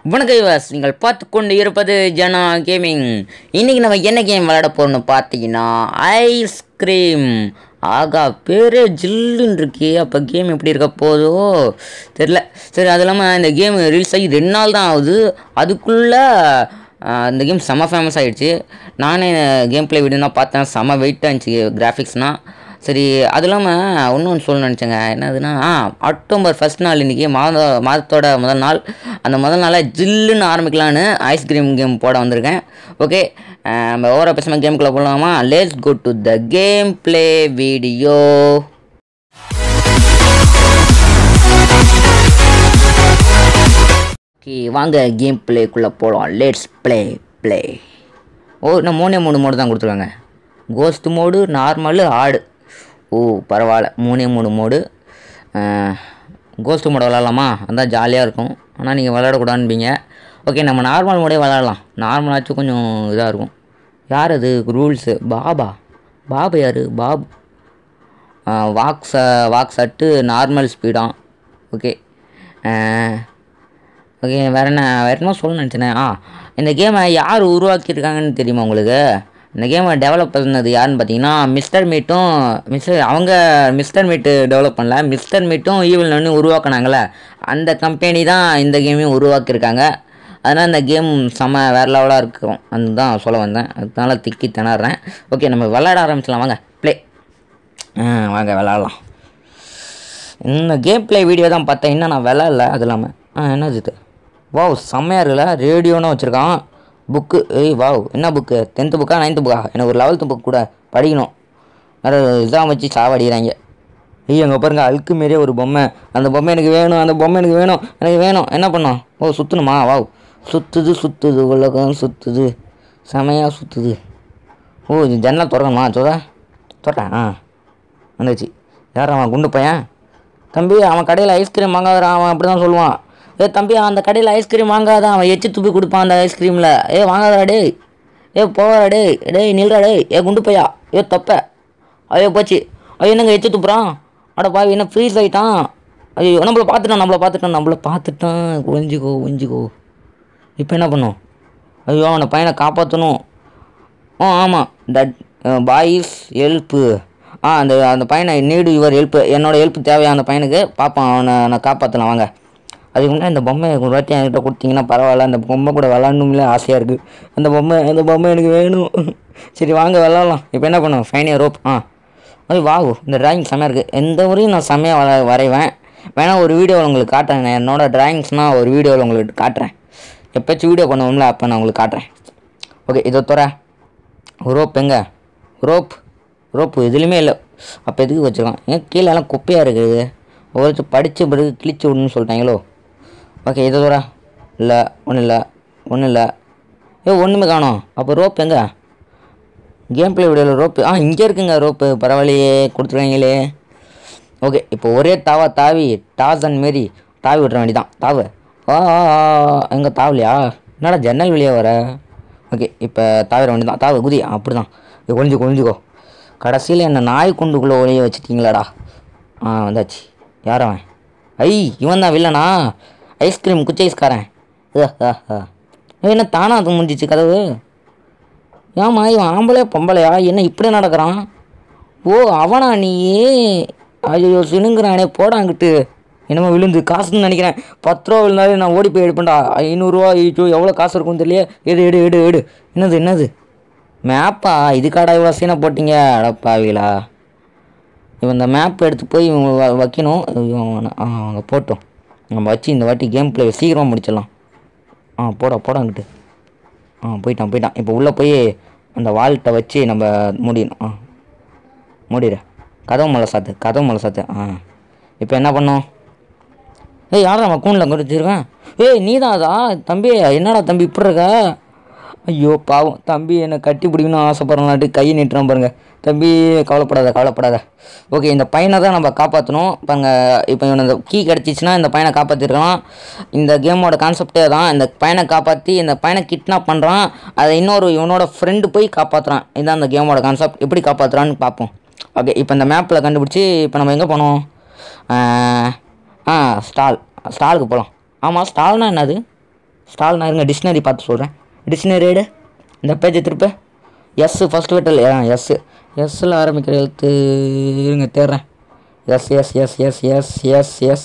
வணக்கம் யுவாஸ் நீங்கள் பார்த்து கொண்டு இருப்பது ஜனா கேமிங் இன்னைக்கு நம்ம என்ன கேம் விளையாட போறோம்னு பார்த்தீங்கன்னா ஐஸ்கிரீம் ஆகா பேரே ஜில்லுன்னு இருக்கே அப்போ கேம் எப்படி இருக்க போதோ தெரில சரி அது இல்லாமல் இந்த கேம் ரிலீஸ் ஆகி ரெண்டு நாள் தான் ஆகுது அதுக்குள்ளே இந்த கேம் செம்ம ஃபேமஸ் ஆகிடுச்சு நானே கேம் ப்ளே வீடியோ தான் பார்த்தேன் செம்ம வெயிட்டாக இருந்துச்சு கிராஃபிக்ஸ்னால் சரி அது இல்லாமல் இன்னொன்று சொல்ல நினச்சேங்க என்னதுன்னா ஆ அக்டோபர் ஃபஸ்ட் நாள் இன்றைக்கி மாத மாதத்தோட முதல் நாள் அந்த முதல் நாளை ஜில்லுன்னு ஆரம்பிக்கலான்னு ஐஸ்கிரீம் கேம் போட வந்திருக்கேன் ஓகே நம்ம ஓவரா பேசாம கேமுக்குள்ளே போகலாமா let's go to the game play video okay வாங்க கேம் ப்ளேக்குள்ளே போகலாம் லேட்ஸ் ப்ளே ப்ளே ஓ இன்னும் மூணே மூணு மோடு தான் கொடுத்துருக்காங்க கோஸ்ட் மோடு நார்மலு ஆடு ஓ பரவாயில்ல மூணே மூணு மோடு கோஸ்ட் மோடு விளாட்லாமா அதான் ஜாலியாக இருக்கும் ஆனால் நீங்கள் விளாடக்கூடாதுன்பீங்க ஓகே நம்ம நார்மல் மோடே விளாட்லாம் நார்மலாச்சும் கொஞ்சம் இதாக இருக்கும் யார் அது ரூல்ஸு பாபா பாபு யார் பாபு வாக் ச வாக் சட்டு நார்மல் ஸ்பீடாம் ஓகே ஓகே வேறு என்ன வேறு என்ன சொல்ல நினச்சேனே ஆ இந்த கேமை யார் உருவாக்கியிருக்காங்கன்னு தெரியுமா உங்களுக்கு இந்த கேமை டெவலப் பண்ணது யாருன்னு பார்த்தீங்கன்னா மிஸ்டர் மீட்டும் மிஸ்டர் அவங்க மிஸ்டர் மீட்டு டெவலப் பண்ணல மிஸ்டர் மீட்டும் ஈவில் நன்னு உருவாக்குனாங்களே அந்த கம்பெனி தான் இந்த கேமையும் உருவாக்கியிருக்காங்க அதனால் இந்த கேம் செம்ம வேறு லெவலாக இருக்கும் அதுதான் சொல்ல வந்தேன் அதனால திக்கி திணறேன் ஓகே நம்ம விளையாட ஆரம்பிச்சலாம் வாங்க ப்ளே ஆ வாங்க விளாட்லாம் இந்த கேம் ப்ளே வீடியோ தான் பார்த்தேன் இன்னும் நான் விளாட்ல அது இல்லாமல் ஆ என்னது இது வாவ் செம்மையாக இருக்குல்ல ரேடியோன்னு வச்சுருக்கான் புக்கு ஏய் வாவ் என்ன புக்கு டென்த்து புக்கா நைன்த்து புக்கா எனக்கு ஒரு லெவல்த்து புக் கூட படிக்கணும் வேறு இதாக வச்சு சாவடிக்கிறாங்க ஐய் அங்கே பாருங்க அழுக்கு மாரியே ஒரு பொம்மை அந்த பொம்மை எனக்கு வேணும் அந்த பொம்மை எனக்கு வேணும் எனக்கு வேணும் என்ன பண்ணோம் ஓ சுற்றணுமா வாவ் சுற்றுது சுற்றுது உலகம் சுற்றுது செமையாக சுற்றுது ஓ இது ஜன்னல் திறக்கணுமா சொல்ல திறட்டேன் ஆ வந்துச்சு யார் அவன் குண்டு பையன் தம்பி அவன் கடையில் ஐஸ்கிரீம் வாங்காதடா அவன் அப்படி தான் சொல்லுவான் ஏ தம்பி அந்த கடையில் ஐஸ்கிரீம் வாங்காத அவன் எச்சு துப்பி கொடுப்பான் அந்த ஐஸ்கிரீமில் ஏ வாங்காதடா டேய் ஏ போவாடா டேய் டேய் நில்றா டேய் ஏ குண்டு பையா ஏ தொப்ப ஐயோ போச்சு ஐயோ என்னங்க எச்சு துப்புறான் அட பாவி என்ன ஃப்ரீஸ் ஆகிட்டான் ஐயோ நம்மளை பார்த்துட்டான் நம்மளை பார்த்துட்டான் நம்மளை பார்த்துட்டான் ஒழிஞ்சிக்கோ ஒழிஞ்சிக்கோ இப்போ என்ன பண்ணும் ஐயோ அவனை பையனை காப்பாற்றணும் ஓ ஆமாம் தட் பாய்ஸ் ஹெல்ப்பு ஆ அந்த அந்த பையனை நீடு யுவர் ஹெல்ப்பு என்னோட ஹெல்ப் தேவையா அந்த பையனுக்கு பார்ப்போம் அவனை நான் காப்பாற்றலாம் வாங்க அதுக்கு முன்னாடி இந்த பொம்மையை ஒரு வாட்டி என்கிட்ட கொடுத்தீங்கன்னா பரவாயில்ல அந்த பொம்மை கூட விளாடணும்ல ஆசையாக இருக்குது அந்த பொம்மை அந்த பொம்மை எனக்கு வேணும் சரி வாங்க விளாட்லாம் இப்போ என்ன பண்ணுவோம் ஃபைனியர் ரோப் ஆ அது வாகு இந்த டிராயிங் செம்மையாக இருக்குது எந்த முறையும் நான் செம்மையாக வர வரைவேன் வேணா ஒரு வீடியோவில் உங்களுக்கு காட்டுறேன் நான் என்னோட டிராயிங்ஸ்னால் ஒரு வீடியோவில் உங்களுக்கு காட்டுறேன் எப்போச்சும் வீடியோ பண்ணுவோம்ல அப்போ நான் உங்களுக்கு காட்டுறேன் ஓகே இதை துற ரோப் எங்க ரோப் ரோப்பு எதுலேயுமே இல்லை அப்போ எதுக்கு வச்சுருக்கான் ஏன் கீழே எல்லாம் குப்பையாக இருக்குது ஒருத்தர் படித்த பிறகு கிழிச்சு விடணும்னு சொல்லிட்டாங்களோ ஓகே இதை தூரா இல்லை ஒன்றும் இல்லை ஒன்றும் இல்லை ஏ ஒன்றுமே காணோம் அப்போ ரோப் எங்க கேம் பிளே வீடியோவில் ரோப்பு ஆ இங்கே இருக்குங்க ரோப்பு பரவாயில்லையே கொடுத்துருக்காங்களே ஓகே இப்போ ஒரே தாவா தாவி டாசன் மாரி தாவி விட்ற வேண்டியதான் தாவு ஆ எங்கே தாவலையா என்னடா ஜன்னல் வெளியே வர ஓகே இப்போ தாவிர வேண்டியதான் தாவு குதி அப்படி தான் இது ஒழிஞ்சுக்கோ ஒழிஞ்சுக்கோ கடைசியில் என்ன நாய் குண்டுக்குள்ளே ஒளிய வச்சுட்டிங்களாடா ஆ வந்தாச்சு யார் அவன் ஐ இவன் தான் வில்லனா ஐஸ்கிரீம் குச்சி ஐஸ்காரன் என்ன தானா அது முடிஞ்சிச்சு கதவு ஏம்மா இவன் ஆம்பளையா பொம்பளையா என்ன இப்படி நடக்கிறான் ஓ அவனா நீ ஐயோ சினுங்கிறானே போடாங்கிட்டு என்னமோ விழுந்து காசுன்னு நினைக்கிறேன் பத்து ரூபா விழுந்தாலே நான் ஓடி போய் எடுப்பேன்டா ஐநூறுரூவா ஐயோ எவ்வளோ காசு இருக்கும்னு தெரியல எடு எடு எடு எடு என்னது என்னது மேப்பா இதுக்காடா இவ்வளோ சீனை போட்டிங்க அடப்பாவீங்களா இவன் இந்த மேப் எடுத்து போய் இவங்க வ- வைக்கணும் இவன் ஆ அவங்க போட்டோம் நம்ம வச்சு இந்த வாட்டி கேம் ப்ளே சீக்கிரமாக முடிச்சிடலாம் ஆ போடா போடாங்கிட்டு ஆ போயிட்டான் போயிட்டான் இப்போ உள்ளே போய் அந்த வால்கிட்ட வச்சு நம்ம மூடிடணும் ஆ மூடிடு கதவு மலை சாத்து கதவு மலை சாத்து ஆ இப்போ என்ன பண்ணோம் ஏய் யாரா நம்ம கூண்டில் குடிச்சிருக்கேன் ஏய் நீதாதா தம்பி என்னடா தம்பி இப்படி இருக்க ஐயோ பாவம் தம்பி என்னை கட்டி பிடிக்கணும்னு ஆசைப்படுறனாட்டு கை நீட்டுறான் பாருங்க தம்பி கவலைப்படாத கவலைப்படாத ஓகே இந்த பையனை தான் நம்ம காப்பாற்றணும் பாருங்க இப்போ இவனை இந்த கீ கிடச்சிச்சின்னா இந்த பையனை காப்பாற்றிருக்கலாம் இந்த கேமோட கான்செப்டே தான் இந்த பையனை காப்பாற்றி இந்த பையனை கிட்னாப் பண்ணுறான் அதை இன்னொரு இவனோட ஃப்ரெண்டு போய் காப்பாற்றுறான் இதுதான் இந்த கேமோட கான்செப்ட் எப்படி காப்பாற்றுறான்னு பார்ப்போம் ஓகே இப்போ இந்த மேப்பில் கண்டுபிடிச்சி இப்போ நம்ம எங்கே போனோம் ஆ ஸ்டால் ஸ்டாலுக்கு போகலாம் ஆமாம் ஸ்டால்னா என்னது ஸ்டால் நான் இருங்க டிக்ஷனரி பார்த்து சொல்கிறேன் டிக்ஷனரி எடு இந்த பேஜை திருப்பு எஸ் ஃபஸ்ட் வெட்டல் ஆ எஸ் எஸ்ஸில் ஆரம்பிக்கிற எழுத்து இருங்க தேடுறேன் S S S S S S S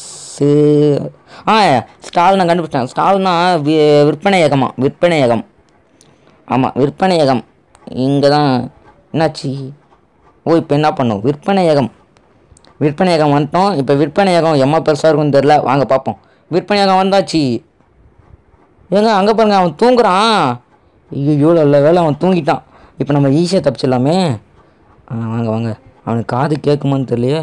ஆ ஸ்டால் நான் கண்டுபிடிச்சேன் ஸ்டால்னா வி விற்பனையகமா விற்பனையகம் ஆமாம் விற்பனையகம் இங்கே தான் என்னாச்சு ஓ இப்போ என்ன பண்ணும் விற்பனையகம் விற்பனையகம் வந்துட்டோம் இப்போ விற்பனையகம் எம்மா பெருசாக இருக்கும்னு தெரில வாங்க பார்ப்போம் விற்பனையகம் வந்தாச்சு ஏங்க அங்கே பாருங்க அவன் தூங்குறான் ஐயோ நல்ல வேலை அவன் தூங்கிட்டான் இப்போ நம்ம ஈஸியாக தப்பிச்சிடலாமே ஆ, வாங்க வாங்க அவனுக்கு காது கேட்குமான்னு தெரியலையே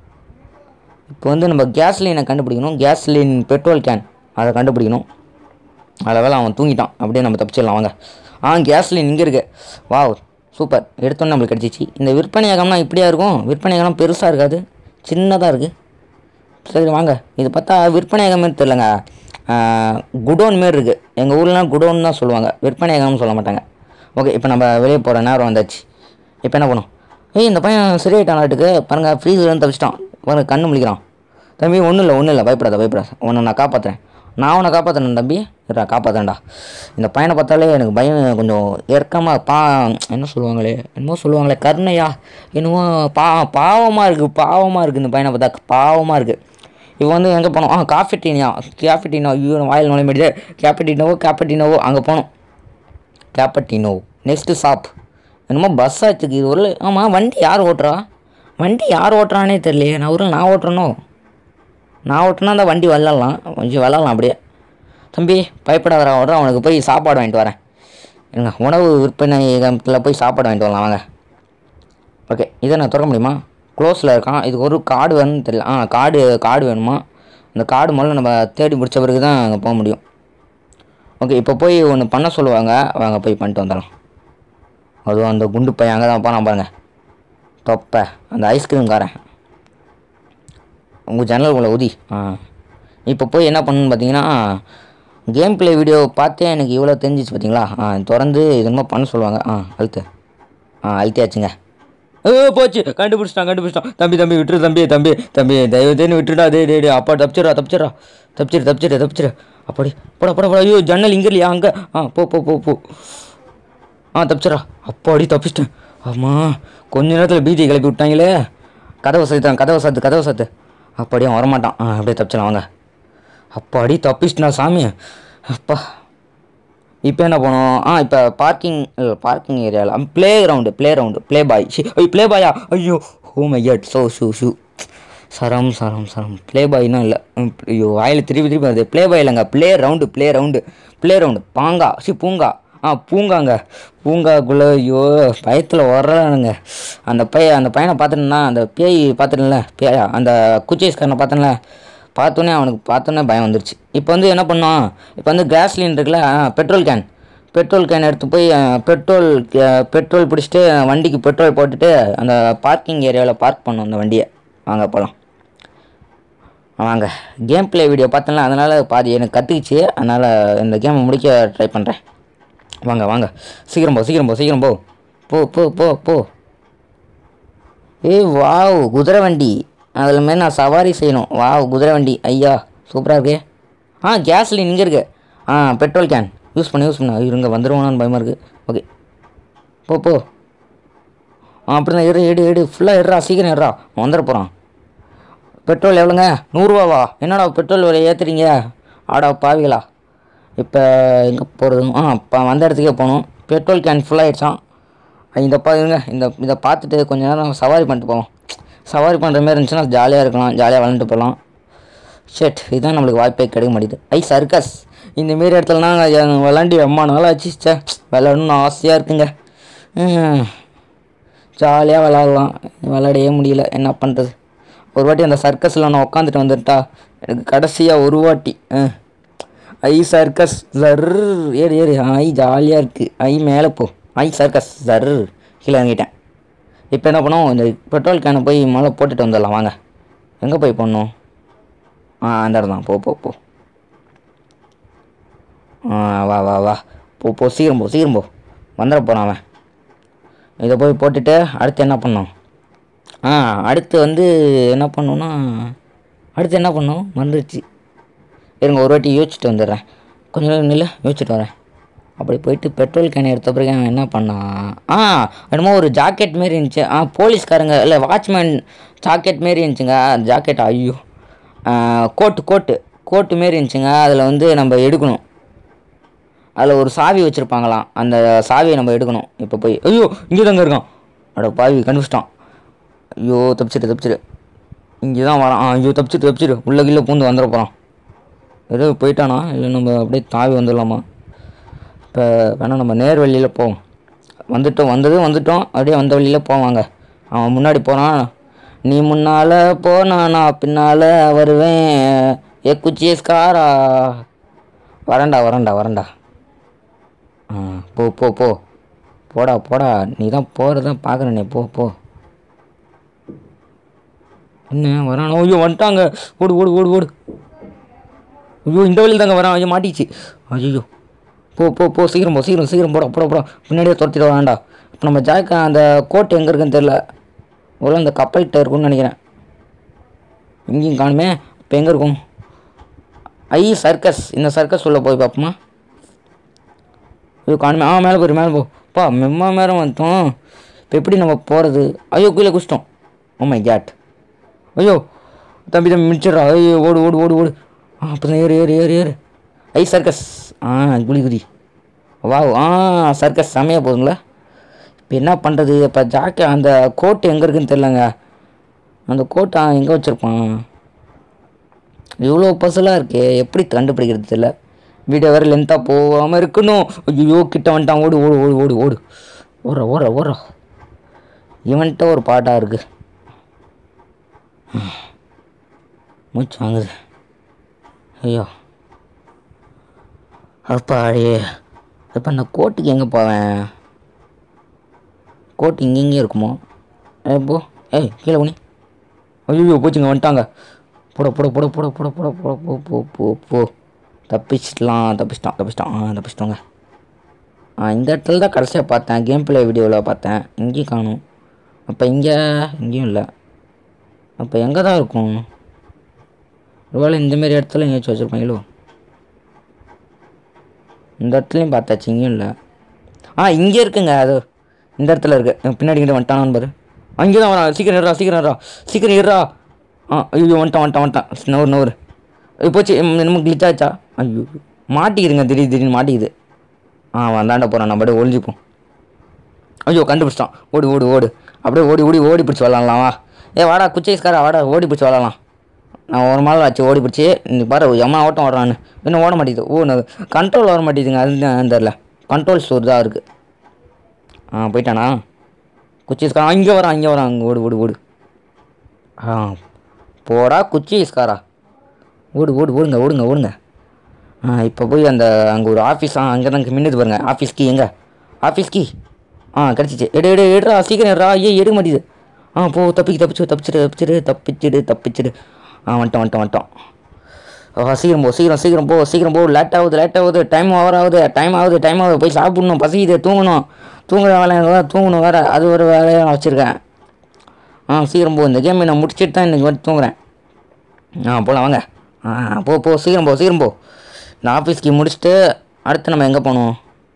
இப்போ வந்து நம்ம கேஸ்லைனை கண்டுபிடிக்கணும் கேஸ்லைன் பெட்ரோல் கேன் அதை கண்டுபிடிக்கணும் நல்ல வேலை அவன் தூங்கிட்டான் அப்படியே நம்ம தப்பிச்சிடலாம் வாங்க ஆ கேஸ்லைன் இங்கே இருக்கு வாவ் சூப்பர் எடுத்தோன்னே நம்மளுக்கு கிடச்சிச்சு இந்த விற்பனையகம்னா இப்படியா இருக்கும் விற்பனையகம் பெருசாக இருக்காது சின்னதாக இருக்குது சரி வாங்க இது பார்த்தா விற்பனையகம் மாதிரி தெரிலங்க குடோன் மாரி இருக்குது எங்கள் ஊர்லலாம் குடோன் தான் சொல்லுவாங்க விற்பனையகம்னு சொல்ல மாட்டாங்க ஓகே இப்போ நம்ம வெளியே போகிற நேரம் வந்தாச்சு இப்போ என்ன பண்ணும் ஏய் இந்த பையன் சரியாயிட்டானாட்டுக்கு பாருங்கள் ஃப்ரீஸ்லேருந்து தப்பிச்சிட்டான் பாருங்க கண்ணு முழிக்கிறான் தம்பி ஒன்றும் இல்லை ஒன்றும் இல்லை பயப்படாத பயப்படாத உன்னை நான் காப்பாற்றுறேன் நான் உன்னை காப்பாற்றுறேன் தம்பி இருடா காப்பாற்றுறேன்டா இந்த பையனை பார்த்தாலே எனக்கு பயம் கொஞ்சம் இறக்கமாக பா என்ன சொல்லுவாங்களே என்னமோ சொல்லுவாங்களே கருணையா என்னமோ பா பாவமாக இருக்குது பாவமாக இருக்குது இந்த பையனை பார்த்தா பாவமாக இருக்குது இவன் வந்து எங்கே போனோம் ஆ காஃபிட்டீனியா கேஃபிட்டீனோ ஐயோ வாயில் நுழைய முடியுது கேப்பிட்டினோவோ கேப்பிட்டினோவோ அங்கே போனோம் கேப்பட்டினோ நெக்ஸ்ட்டு ஷாப் என்னமோ பஸ் ஆச்சுக்கு இது ஒரு ஆமாம் வண்டி யார் ஓட்டுறா வண்டி யார் ஓட்டுறானே தெரியலையே நான் ஒரு நான் ஓட்டுறனோ நான் ஓட்டுனா அந்த வண்டி விளாட்லாம் கொஞ்சம் விளாட்லாம் அப்படியே தம்பி பயப்படாதடா ஓடுற அவனுக்கு போய் சாப்பாடு வாங்கிட்டு வரேன் இருங்க உணவு விற்பனையகத்தில் போய் சாப்பாடு வாங்கிட்டு வரலாம் வாங்க ஓகே இதை நான் திறக்க முடியுமா க்ளோஸில் இருக்கான் இதுக்கு ஒரு கார்டு வேணும்னு தெரியல ஆ கார்டு கார்டு வேணுமா அந்த கார்டு முதல்ல நம்ம தேடி முடிச்ச பிறகு தான் அங்கே போக முடியும் ஓகே இப்போ போய் ஒன்று பண்ண சொல்லுவாங்க வாங்க போய் பண்ணிட்டு வந்துடலாம் அதுவும் அந்த குண்டு பையன் அங்கே தான் போனான் பாருங்க தொப்பை அந்த ஐஸ்கிரீம் காரன் உங்கள் ஜன்னலுக்குள்ளே ஊதி ஆ இப்போ போய் என்ன பண்ணணும்னு பார்த்தீங்கன்னா கேம் ப்ளே வீடியோ பார்த்தே எனக்கு இவ்வளோ தெரிஞ்சிச்சு பார்த்தீங்களா ஆ திறந்து இது என்னமோ பண்ண சொல்லுவாங்க ஆ அழுத்து ஆ அழுத்தியாச்சுங்க ஏ போச்சு கண்டுபிடிச்சிட்டான் கண்டுபிடிச்சிட்டான் தம்பி தம்பி விட்டுரு தம்பி தம்பி தம்பி தயவு தேன்னு விட்டுடா டே டே டே அப்பா தப்பிச்சிடா தப்பிச்சிடா தப்பிச்சிரு தப்பிச்சிரு தப்பிச்சிரு அப்படி போடா போடா போடா ஐயோ ஜன்னல் இங்கே இல்லையா அங்கே ஆ போ போ போ போ ஆ தப்பிச்சிடா அப்பாடி தப்பிச்சிட்டேன் ஆமா கொஞ்ச நேரத்தில் பீதி கிளப்பி விட்டாங்களே கதவை சாத்தான் கதவை சாத்து கதவை சாத்து அப்படியே அவன் வரமாட்டான் ஆ அப்படியே தப்பிச்சிடலாம் வாங்க அப்பாடி தப்பிச்சிட்டா சாமி அப்பா இப்போ என்ன பண்ணோம் ஆ இப்போ பார்க்கிங் பார்க்கிங் ஏரியாவில் play ground play round play boy ஐயோ ப்ளே பாயா ஐயோ oh my god so shoe shoe சரம் சரம் சரம் ப்ளே பாய்னா இல்லை ஐயோ வாயில் திருப்பி திருப்பி வருது ப்ளே பாய் இல்லைங்க play round play round play round பாங்கா சி பூங்கா ஆ பூங்காங்க பூங்காக்குள்ளே ஐயோ பயத்தில் வர்றானுங்க அந்த பைய அந்த பையனை பார்த்துட்டேன்னா அந்த பேய் பார்த்துட்டேன்ல பேயா அந்த குச்சைஸ்காரனை பார்த்தேன்ல பார்த்தோன்னே அவனுக்கு பார்த்தோன்னே பயம் வந்துருச்சு இப்போ வந்து என்ன பண்ணோம் இப்போ வந்து கேஸ்லின் இருக்குல்ல ஆ, பெட்ரோல் கேன் பெட்ரோல் கேன் எடுத்து போய் ஆ, பெட்ரோல் கே- பெட்ரோல் பிடிச்சிட்டு வண்டிக்கு பெட்ரோல் போட்டுட்டு அந்த பார்க்கிங் ஏரியாவில் பார்க் பண்ணோம் அந்த வண்டியை வாங்க போகலாம் வாங்க கேம் ப்ளே வீடியோ பார்த்தேன்ல அதனால் பாதி எனக்கு கற்றுக்கிச்சு அதனால் இந்த கேமை முடிக்க ட்ரை பண்ணுறேன் வாங்க வாங்க சீக்கிரம் போ சீக்கிரம் போ சீக்கிரம் போ போ போ போ போ ஏய் வாவ் குதிரை வண்டி அதில் மாரி நான் சவாரி செய்யணும் வாவ் குதிரை வண்டி ஐயா சூப்பராக இருக்கே ஆ கேஸ்லின் இங்கே இருக்கு ஆ பெட்ரோல் கேன் யூஸ் பண்ணி யூஸ் பண்ண இருங்க வந்துடுவோன்னு பயமாக இருக்குது ஓகே போ போ ஆ அப்படி தான் எடு எடு எடு ஃபுல்லாக எடுறா சீக்கிரம் எடுறா வந்துட போகிறான் பெட்ரோல் எவ்வளோங்க நூறுரூவாவா என்னடா பெட்ரோல் விலை ஏற்றுறீங்க ஆடா பாவிகளா இப்போ எங்கே போகிறது ஆ இப்போ வந்த இடத்துக்கே போகணும் பெட்ரோல் கேன் ஃபுல்லாகிடுச்சான் இந்த பாருங்க இந்த இதை பார்த்துட்டு கொஞ்ச நேரம் சவாரி பண்ணிட்டு போவோம் சவாரி பண்ணுற மாதிரி இருந்துச்சுன்னா ஜாலியாக இருக்கலாம் ஜாலியாக விளாண்டுட்டு போகலாம் ஷெட் இதுதான் நம்மளுக்கு வாய்ப்பே கிடைக்க மாட்டேது ஐ சர்க்கஸ் இந்த மாரி இடத்துலலாம் நான் விளாண்டி அம்மா நாள் ஆச்சு சே விளாடணும்னு ஆசையாக இருக்குங்க ஜாலியாக விளாட்லாம் விளாடவே முடியல என்ன பண்ணுறது ஒரு வாட்டி அந்த சர்க்கஸில் நான் உட்காந்துட்டு வந்துட்டா எனக்கு கடைசியாக ஒரு வாட்டி அஹ். ஐ சர்க்கஸ் ஜர் ஏறு ஏறு ஐ ஜாலியாக இருக்குது ஐ மேலே போ ஐ சர்க்கஸ் ஜர் கீழே இறங்கிட்டேன் இப்போ என்ன பண்ணுவோம் இந்த பெட்ரோல் கேனை போய் மேலே போட்டுட்டு வந்துடலாம் வாங்க எங்கே போய் போடணும் ஆ அந்த இடம் தான் போ போ போ ஆ வா வா வா போ போ சீக்கிரம் போ சீக்கிரம் போ வந்துட போகிறான் அவன் இதை போய் போட்டுட்டு அடுத்து என்ன பண்ணோம் ஆ அடுத்து வந்து என்ன பண்ணோன்னா அடுத்து என்ன பண்ணோம் மறந்துடுச்சு இருங்க ஒரு வாட்டி யோசிச்சுட்டு வந்துடுறேன் கொஞ்ச நேரம் நில்ல யோசிச்சுட்டு வரேன் அப்படி போயிட்டு பெட்ரோல் கேன் எடுத்த பிறகு அவன் என்ன பண்ணான் ஆ என்னமோ ஒரு ஜாக்கெட் மாரி இருந்துச்சு ஆ போலீஸ்காரங்க இல்லை வாட்ச்மேன் ஜாக்கெட் மாரி இருந்துச்சுங்க ஜாக்கெட் ஐயோ ஆ, கோட்டு கோட்டு கோட்டு மாரி இருந்துச்சுங்க அதில் வந்து நம்ம எடுக்கணும் அதில் ஒரு சாவி வச்சுருப்பாங்களாம் அந்த சாவியை நம்ம எடுக்கணும் இப்போ போய் ஐயோ இங்கே தாங்க இருக்கான் அட பாவி கண்டுபிச்சிட்டான் ஐயோ தப்பிச்சிட்டு தப்பிச்சிட்டு இங்கே தான் வரான் ஆ ஐயோ தப்பிச்சிட்டு தப்பிச்சிட்டு உள்ள கீழே பூந்து வந்துட போகிறான் ஏதோ போயிட்டானா இல்லை நம்ம அப்படியே தாவி வந்துடலாமா இப்போ வேணால் நம்ம நேர் வழியில் போவோம் வந்துட்டோம் வந்ததும் வந்துட்டோம் அப்படியே வந்த வழியில் போவாங்க அவன் முன்னாடி போகிறான் நீ முன்னால் போனா நான் பின்னால் வருவேன் ஏ குச்சி ஸ்காரா வரேன்டா வரேன்டா வரேன்டா ஆ போ போ போ போடா போடா நீ தான் போகிறதான் பார்க்குறேனே போ போ என்ன வரானோ ஐயோ வந்துட்டாங்க ஓடு ஓடு ஓடு ஓடு ஐயோ இந்த வழியில் தாங்க வரான் ஐயோ மாட்டிச்சு ஐயோ போ போ போ சீக்கிரம் போ சீக்கிரம் சீக்கிரம் போட போட போட முன்னாடியே துரத்திட வேண்டாம் இப்போ நம்ம ஜாக்க அந்த கோட் எங்கே இருக்குன்னு தெரில ஒரு அந்த கப்பல்கிட்ட இருக்கும்னு நினைக்கிறேன் எங்கேயும் காணுமே இப்போ எங்கே இருக்கும் ஐ சர்க்கஸ் இந்த சர்க்கஸ் உள்ள போய் பார்ப்போமா ஐயோ காணுமே ஆ மேலே போயிரு மேலே போ பா மெம்மா மேலே வந்துட்டோம் இப்போ எப்படி நம்ம போகிறது ஐயோ கீழே குச்சிட்டோம் ஓ மை கேட் ஐயோ தம்பி தம்பி மிச்சிட்றா ஐயோ ஓடு ஓடு ஓடு ஓடு ஆ அப்போ ஏறு ஏறு ஏறு ஏறு ஐ சர்க்கஸ் ஆ குடி குடி வா ஆ சர்க்கஸ் செமையாக போகுதுங்களா இப்போ என்ன பண்ணுறது இப்போ ஜாக்கெட் அந்த கோட் எங்கே இருக்குன்னு தெரிலங்க அந்த கோட்டை எங்கே வச்சுருப்பான் இவ்வளோ பசலாக இருக்கே எப்படி கண்டுபிடிக்கிறது தெரியல வீடியோ வேறு லென்த்தாக போகாமல் இருக்கணும் ஐயோ கிட்ட வந்துட்டான் ஓடு ஓடு ஓடு ஓடு ஓடு ஓடுற ஓடுற ஓடுற இவன்கிட்ட ஒரு பாட்டாக இருக்குது மூச்சு வாங்குது ஐயோ அப்பாடி இப்போ அந்த கோட்டுக்கு எங்கே போவேன் கோட்டு இங்கே இங்கேயும் இருக்குமோ ஏ போ ஏய் கீழே உனி ஐயோ போச்சுங்க வந்துட்டாங்க போட போட போட போட போட போட போட போ போ போ போ தப்பிச்சிடலாம் தப்பிச்சிட்டான் தப்பிச்சிட்டான் ஆ தப்பிச்சிட்டோங்க ஆ இந்த இடத்துல தான் கடைசியாக பார்த்தேன் கேம் பிளே வீடியோவில் பார்த்தேன் இங்கேயும் காணும் அப்போ இங்கே இங்கேயும் இல்லை அப்போ எங்கே தான் இருக்கும் ஒருவேளை இந்தமாரி இடத்துல எங்கேயாச்சும் வச்சுருப்பாங்களோ இந்த இடத்துலையும் பார்த்தாச்சு இங்கேயும் இல்லை ஆ இங்கே இருக்குங்க அது இந்த இடத்துல இருக்கு என் பின்னாடி கிட்ட வந்துட்டானான்னு பாரு அங்கே தான் வரான் சீக்கிரம் ஏறா சீக்கிரம் ஏறா சீக்கிரம் ஏறா ஆ ஐயோ வந்துட்டான் வந்துட்டான் வந்துட்டான் நவர் நவர் ஐயோ போச்சு ம், என்னமோ glitch ஆச்சா ஐயோ மாட்டிக்கிதுங்க திடீர் திடீர்னு மாட்டிக்குது ஆ வந்தாண்ட போகிறான் நம்ம அப்படியே ஒழிஞ்சிப்போம் ஐயோ கண்டுபிடிச்சிட்டான் ஓடு ஓடு ஓடு அப்படியே ஓடி ஓடி ஓடி பிடிச்சி விளாட்லாம் வா ஏ வாடா குச்சைஸ்காரா வாடா ஓடி பிடிச்சி விளாட்லாம் நான் ஒரு மாதம் ஆச்சு ஓடி பிடிச்சி நீ பாரு எம்மா ஓட்டம் ஓடுறான்னு இன்னும் ஓட மாட்டேங்குது ஓ நான் கண்ட்ரோல் வர மாட்டேங்குதுங்க அது தெரில கண்ட்ரோல் ஸ்டோர் தான் இருக்குது ஆ போயிட்டானா குச்சீஸ்காரா இங்கே வரான் இங்கே வரான் அங்கே ஓடு ஓடு ஓடு ஆ போடா குச்சீஸ்காரா ஓடு ஓடு ஓடுங்க ஓடுங்க ஓடுங்க ஆ இப்போ போய் அந்த அங்கே ஒரு ஆஃபீஸ் ஆ அங்கே தான் மின்னுது பாருங்க ஆஃபீஸ் கீ எங்கே ஆஃபீஸ் கீ ஆ கிடச்சிச்சு எடு எடு எடுறா சீக்கிரம் எடுறா ஐயே எடுக்க மாட்டேது ஆ போ தப்பிச்சு தப்பிச்சு தப்பிச்சிடு தப்பிச்சிடு தப்பிச்சிடு தப்பிச்சிடு ஆ வந்துட்டோம் வந்துட்டோம் வந்துட்டோம் ஆ சீக்கிரம் போ சீக்கிரம் சீக்கிரம் போ சீக்கிரம் போ லேட் ஆகுது லேட் ஆகுது டைம் ஓவர் ஆகுது டைம் ஆகுது டைம் ஆகுது போய் சாப்பிடணும் பசிக்குது தூங்கணும் தூங்குற வேலையை வேறு தூங்கணும் வேறு அது ஒரு வேலையை நான் வச்சுருக்கேன் ஆ சீக்கிரம் போ இந்த கேமை நான் முடிச்சிட்டு தான் இன்றைக்கி வந்து தூங்குறேன் ஆ போகலாம் வாங்க ஆ போ போ சீக்கிரம் போ சீக்கிரம் போ இந்த ஆஃபீஸ்க்கு முடிச்சுட்டு அடுத்து நம்ம எங்கே போகணும்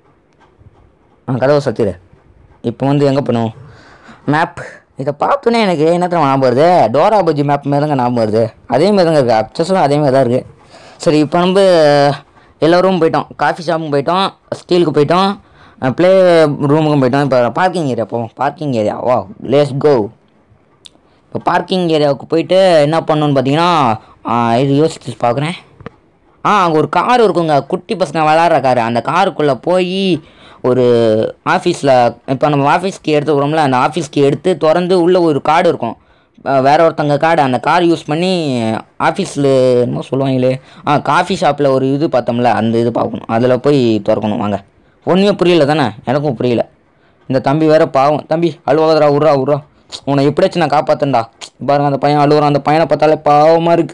ஆ கதவை சத்திடு இப்போ வந்து எங்கே போகணும் மேப் இதை பார்த்தோன்னே எனக்கு என்ன தெரியுமா ஞாபகம் வருது டோரா பஜ்ஜி மேப் மாரி தாங்க ஞாபகம் வருது அதே மாதிரி தாங்க இருக்குது அப்சஸும் அதே மாதிரி தான் இருக்குது சரி இப்போ நம்ம எல்லோரும் போயிட்டோம் காஃபி ஷாப்பும் போயிட்டோம் ஸ்டீலுக்கு போயிட்டோம் ப்ளே ரூமுக்கும் போயிட்டோம் இப்போ பார்க்கிங் ஏரியா போவோம் பார்க்கிங் ஏரியா வா லேஸ் கோ இப்போ பார்க்கிங் ஏரியாவுக்கு போயிட்டு என்ன பண்ணணும்னு பார்த்தீங்கன்னா ஆ, இது யோசிச்சு பார்க்குறேன் ஆ அங்கே ஒரு கார் இருக்குங்க குட்டி பசங்க விளாட்ற கார் அந்த காருக்குள்ளே போய் ஒரு ஆஃபீஸில் இப்போ நம்ம ஆஃபீஸ்க்கு எடுத்துக்கிறோம்ல அந்த ஆஃபீஸ்க்கு எடுத்து திறந்து உள்ளே ஒரு கார்டு இருக்கும் அஹ் வேற ஒருத்தங்க கார்டு அந்த கார் யூஸ் பண்ணி ஆஃபீஸில் என்னமோ சொல்லுவாங்களே ஆ காஃபி ஷாப்பில் ஒரு இது பார்த்தோம்ல அந்த இது பார்க்கணும் அதில் போய் திறக்கணும் வாங்க ஒன்றுமே புரியல தானே எனக்கும் புரியல இந்த தம்பி வேற பாவம் தம்பி அழுவாதரா விட்றா விட்றா உன்னை எப்படியாச்சும் நான் காப்பாத்தேன்டா பாருங்க அந்த பையன் அழுகுறான் அந்த பையனை பார்த்தாலே பாவமாக இருக்கு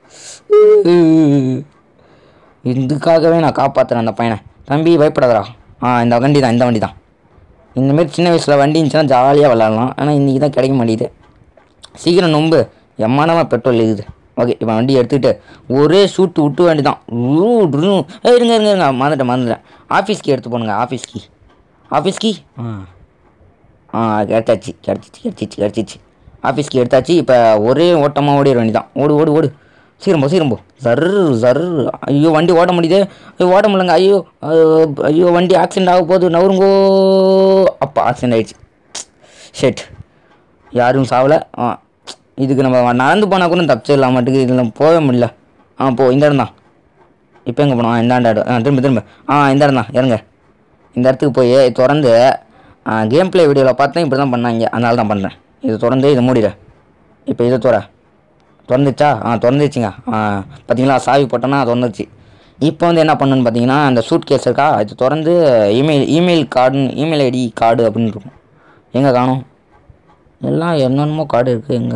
இதுக்காகவே நான் காப்பாற்றுறேன் அந்த பையனை தம்பி பயப்படாதடா ஆ இந்த வண்டி தான் இந்த வண்டி தான் இந்தமாரி சின்ன வயசில் வண்டி இருந்துச்சுன்னா ஜாலியாக விளாட்லாம் ஆனால் இன்றைக்கி தான் கிடைக்க மாட்டேங்குது சீக்கிரம் நொம்பு எம்மானமாக பெட்ரோல் இருக்குது ஓகே இப்போ வண்டி எடுத்துக்கிட்டு ஒரே ஷூட்டு விட்டு வேண்டிதான் ஏய் இருங்க இருங்க இருங்க மறந்துட்டேன் மறந்துட்டேன் ஆஃபீஸ் கீ எடுத்து போனுங்க ஆஃபீஸ் கீ ஆஃபீஸ் கீ ஆ ஆ கிடச்சாச்சு கிடச்சிச்சு கிடச்சிச்சு கிடச்சிச்சு ஆஃபீஸ் கீ எடுத்தாச்சு இப்போ ஒரே ஓட்டமாக ஓடிட வேண்டியதான் ஓடு ஓடு ஓடு சீரம்போ சீரம்போ ஜர்ரு ஜர்ரு ஐயோ வண்டி ஓட முடியுது ஐயோ ஓட முடியலங்க ஐயோ அஹ், ஐயோ வண்டி ஆக்சிடென்ட் ஆக போகுது நவருங்கோ அப்பா ஆக்சிடென்ட் ஆயிடுச்சு ஷெட் யாரும் சாவலை ஆ இதுக்கு நம்ம நடந்து போனால் கூட தப்பிச்சிடலாம் மாட்டுக்கு இதில் போகவே முடியல ஆ போ இந்த இடம் தான் இப்போ எங்கே போனோம் ஆ இந்தாண்ட இடம் ஆ திரும்ப திரும்ப ஆ இந்த இடம் தான் இறங்க இந்த இடத்துக்கு போய் திறந்து கேம் ப்ளே வீடியோவில் பார்த்தேன் இப்படி தான் பண்ணாங்க அதனால தான் பண்ணுறேன் இது திறந்து இதை மூடிடு இப்போ இதை துற திறந்துச்சா ஆ திறந்துச்சுங்க ஆ பார்த்தீங்களா சாவி போட்டோன்னா திறந்துச்சு இப்போ வந்து என்ன பண்ணணும்னு பார்த்தீங்கன்னா அந்த சூட் கேஸ் இருக்கா இது திறந்து இமெயில் இமெயில் கார்டுன்னு இமெயில் ஐடி கார்டு அப்படின்னு இருக்கும் எங்கே காணும் எல்லாம் என்னென்னமோ கார்டு இருக்குது எங்கே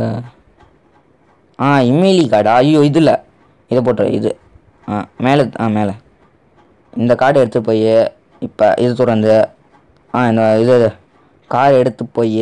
ஆ இமெயிலி கார்டா ஐயோ இது இல்லை இதை போட்டுரு இது ஆ மேலே ஆ மேலே இந்த கார்டு எடுத்து போய் இப்போ இது திறந்து ஆ இந்த இது கார் எடுத்து போய்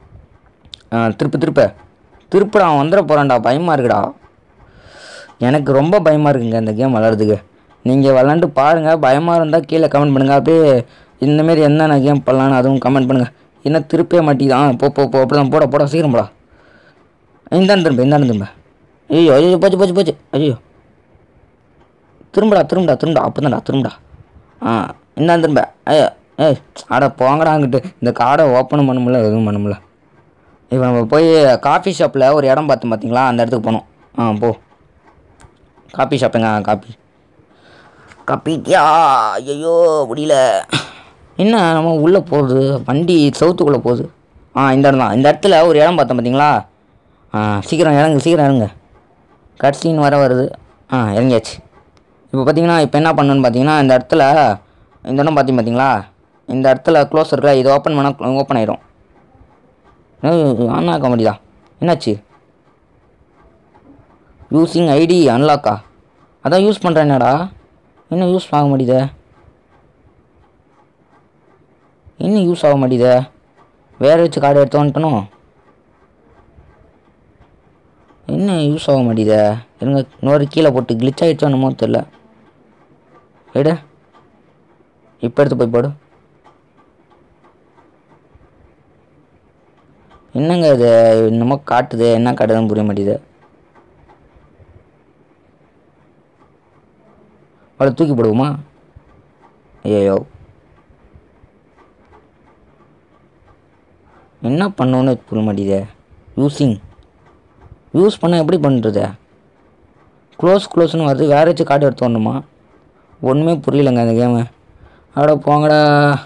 ஆ திருப்பு திருப்ப திருப்புடா அவன் வந்துட போகிறான்டா பயமாக இருக்குடா எனக்கு ரொம்ப பயமாக இருக்குங்க இந்த கேம் விளாட்றதுக்கு நீங்கள் விளாண்டு பாருங்கள் பயமாக இருந்தால் கீழே கமெண்ட் பண்ணுங்கள் அப்படியே இந்தமாரி என்னென்ன கேம் பண்ணலான்னு அதுவும் கமெண்ட் பண்ணுங்கள் என்ன திருப்பவே மாட்டேங்குது ஆ போ போ போ அப்படி தான் போட போட சீக்கிரம் போடா இந்தாண்டு திரும்ப இந்தாண்டு திரும்ப ஐயோ ஐயோ போச்சு போச்சு போச்சு ஐயோ திரும்படா திரும்படா திரும்படா அப்போ திரும்படா ஆ இந்தாண்டு திரும்ப ஐயோ ஏய் அட போங்கடா அங்கிட்டு இந்த கார்டை ஓப்பனும் பண்ண முடியல எதுவும் பண்ண முடியல இப்போ நம்ம போய் காஃபி ஷாப்பில் ஒரு இடம் பார்த்தோம் பார்த்தீங்களா அந்த இடத்துக்கு போகணும் ஆ போ காபி ஷாப்புங்க காப்பி காப்பிட்டியா ஐயோ முடியல என்ன நம்ம உள்ளே போகுது வண்டி சவுத்துக்குள்ளே போகுது ஆ இந்த இடம் தான் இந்த இடத்துல ஒரு இடம் பார்த்தோம் பார்த்தீங்களா ஆ சீக்கிரம் இறங்கு சீக்கிரம் இறங்கு கட்சின்னு வர வருது ஆ இறங்கியாச்சு இப்போ பார்த்தீங்கன்னா இப்போ என்ன பண்ணணும்னு பார்த்தீங்கன்னா இந்த இடத்துல இந்த இடம் பார்த்தீங்க பார்த்தீங்களா இந்த இடத்துல க்ளோஸ் இருக்கா இது ஓப்பன் பண்ணால் ஓப்பன் ஆயிரும் ஆன் ஆக்க முடியுதா என்னாச்சு யூஸிங் ஐடி அன்லாக்கா அதான் யூஸ் பண்ணுறேன்னடா என்ன யூஸ் ஆக மாட்டேதே என்ன யூஸ் ஆக மாட்டேதே வேறு வச்சு கார்டு எடுத்து வந்துட்டனும் என்ன யூஸ் ஆக மாட்டேதே இருங்க இன்னொரு கீழே போட்டு கிளிச் ஆகிடுச்சோ என்னமோ தெரில எடு இப்போ எடுத்து போய் போடு என்னங்க இது என்னமோ காட்டுது என்ன காட்டுதுன்னு புரிய மாட்டேது அவளை தூக்கி போடுவோமா ஐயோ என்ன பண்ணோன்னு புரிய மாட்டேதே யூஸிங் யூஸ் பண்ண எப்படி பண்ணுறது க்ளோஸ் க்ளோஸ்னு வருது வேற வச்சு கார்டு எடுத்து வரணுமா ஒன்றுமே புரியலைங்க அந்த கேமு அட போங்கடா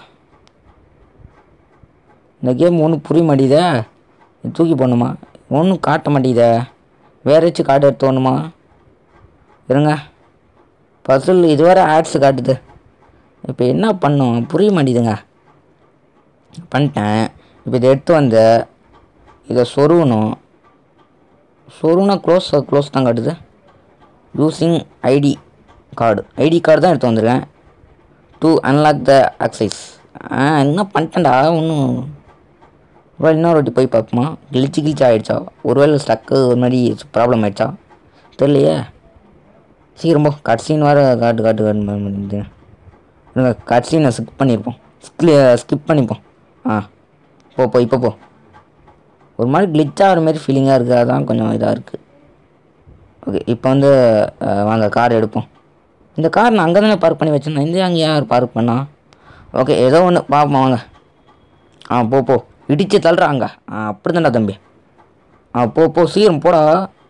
இந்த கேம் ஒன்றும் புரிய மாட்டேதே இது தூக்கி போடணுமா ஒன்றும் காட்ட மாட்டேதே வேற வச்சு கார்டு எடுத்து வரணுமா இருங்க பசில் இதுவரை ஆட்ஸ் காட்டுது இப்போ என்ன பண்ணும் புரிய மாட்டேதுங்க பண்ணிட்டேன் இப்போ இதை எடுத்து வந்து இதை சொருகணும் சொருகுனா க்ளோஸ் க்ளோஸ் தான் காட்டுது using ID card ID card தான் எடுத்து வந்திருக்கேன் டு அன்லாக் த அக்சைஸ் ஆ என்ன பண்ணிட்டேன்டா ஒன்றும் ஒருவேளை இன்னொரு வாட்டி போய் பார்ப்போமா கிழிச்சு கிழிச்சு ஆகிடுச்சா ஒருவேளை ஸ்டக்கு ஒரு மாதிரி ப்ராப்ளம் ஆயிடுச்சா தெரியலையே சீக்கிரம் போ கட்சின்னு வர காட்டு காட்டு காட்டு இருங்க கட்சினை ஸ்கிப் பண்ணியிருப்போம் ஸ்கிப் பண்ணிப்போம் ஆ போ போ இப்போ போ ஒரு மாதிரி glitch ஆகிற மாதிரி ஃபீலிங்காக இருக்குது அதான் கொஞ்சம் இதாக இருக்குது ஓகே இப்போ வந்து அஹ், வாங்க கார் எடுப்போம் இந்த கார் நான் அங்கே தானே பார்க் பண்ணி வச்சிருந்தேன் இந்த அங்கே யார் பார்க் பண்ணா ஓகே ஏதோ ஒன்று பார்ப்போம் வாங்க ஆ போ போ இடித்து தள்ளுறாங்க ஆ அப்படி தான்டா தம்பி ஆ போ போ சீக்கிரம் போடா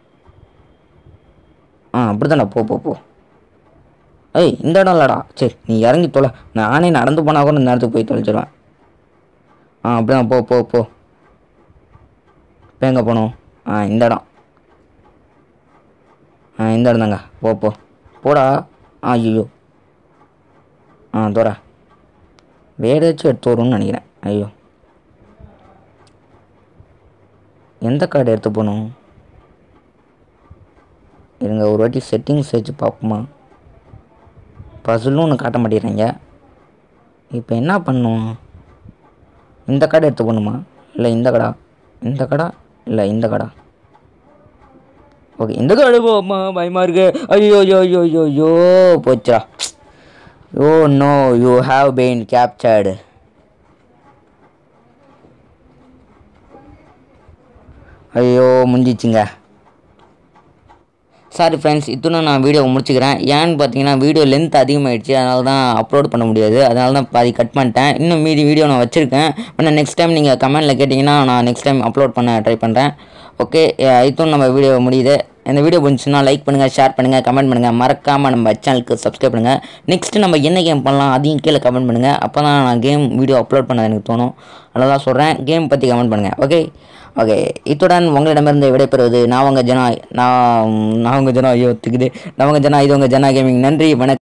ஆ அப்படி தானே போ போ போ ஏய் இந்த இடம் இல்லடா சரி நீ இறங்கி தொலை நானே நடந்து போனால் கூட இந்த நேரத்துக்கு போய் தொலைச்சிருவேன் ஆ அப்படிதான் போ போ போ இப்போ எங்கே போகணும் ஆ இந்த இடம் ஆ இந்த இடம் தாங்க போ போ போடா ஆ ஐயோ ஆ தோற வேற ஏதாச்சும் எடுத்து வரும்னு நினைக்கிறேன் ஐயோ எந்த கார்டு எடுத்து போகணும் இருங்க ஒரு வாட்டி செட்டிங்ஸ் வச்சு பார்ப்போமா பசுலும் ஒன்று காட்ட மாட்டேங்கிறாங்க இப்போ என்ன பண்ணும் இந்த கடை எடுத்து போகணுமா இல்லை இந்த கடா இந்த கடா இல்லை இந்த கடா ஓகே இந்த காடு போமா பயமாக இருக்கு ஐயோ ஐயோ ஐயோ ஐயோ ஐயோ போச்சா oh no you have been captured ஐயோ முடிஞ்சிச்சுங்க சாரி ஃப்ரெண்ட்ஸ் இத்துடன் நான் வீடியோ முடிச்சுக்கிறேன் ஏன்னு பார்த்தீங்கன்னா வீடியோ லென்த் அதிகமாகிடுச்சு அதனால தான் அப்லோட் பண்ண முடியாது அதனால தான் பாதி கட் பண்ணிட்டேன் இன்னும் மீதி வீடியோ நான் வச்சுருக்கேன் ஆனால் நெக்ஸ்ட் டைம் நீங்கள் கமெண்ட்டில் கேட்டிங்கன்னா நான் நெக்ஸ்ட் டைம் அப்லோட் பண்ண ட்ரை பண்ணுறேன் ஓகே இத்துடன் நம்ம வீடியோ முடியுது இந்த வீடியோ பிடிச்சுன்னா லைக் பண்ணுங்கள் ஷேர் பண்ணுங்கள் கமெண்ட் பண்ணுங்கள் மறக்காமல் நம்ம சேனலுக்கு சப்ஸ்கிரைப் பண்ணுங்கள் நெக்ஸ்ட் நம்ம என்ன கேம் பண்ணலாம் அதையும் கீழே கமெண்ட் பண்ணுங்கள் அப்போ தான் நான் கேம் வீடியோ அப்லோட் பண்ண எனக்கு தோணும் அதனால தான் சொல்கிறேன் கேம் பற்றி கமெண்ட் பண்ணுங்கள் ஓகே ஓகே இத்துடன் உங்களிடமிருந்து விடைபெறுவது நான் உங்கள் ஜனா நான் நான் உங்கள் ஜனா ஐயோ திக்குது நான் உங்கள் ஜனா இது உங்கள் ஜனா கேமிங் நன்றி வணக்கம்